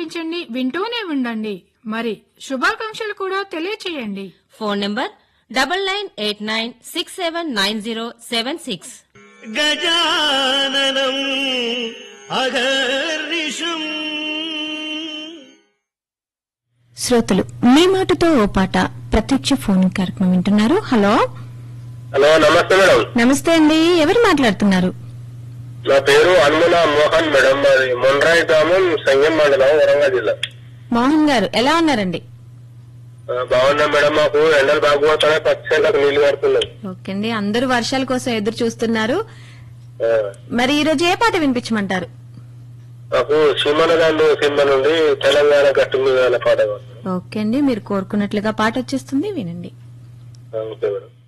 ఆనందించండి వింటూనే ఉండండి మరి శుభాకాంక్షలు కూడా తెలియచేయండి phone number double nine eight nine six seven nine zero seven six గజాననం అగర్నిషం శ్రోతలు మీ మాటతో ఓ పాట ప్రత్యక్ష ఫోన్ కార్యక్రమం వింటున్నారు హలో హలో నమస్తే మేడం నమస్తే అండి ఎవరు మాట్లాడుతున్నారు నా పేరు అన్ముల మోహన్ మేడం మాది మొండ్రాయి గ్రామం సంగం మండలం వరంగల్ జిల్లా మోహన్ గారు ఎలా ఉన్నారండి ఆ, బాగున్నాం మేడం మాకు ఎండలు బాగుపోతున్నాయి పక్షులకు నీళ్లు కడుతున్నాయి ఓకే అండి అందరూ వర్షాల కోసం ఎదురు చూస్తున్నారు ఆ, మరి ఈ రోజు ఏ పాట వినిపించమంటారు మాకు సీమనదాండు సినిమా నుండి తెలంగాణ గట్టు మీద అనే పాట కావాలి. ఓకే అండి మీరు కోరుకున్నట్లుగా పాట వచ్చేస్తుంది వినండి ఆ, ఓకే మేడం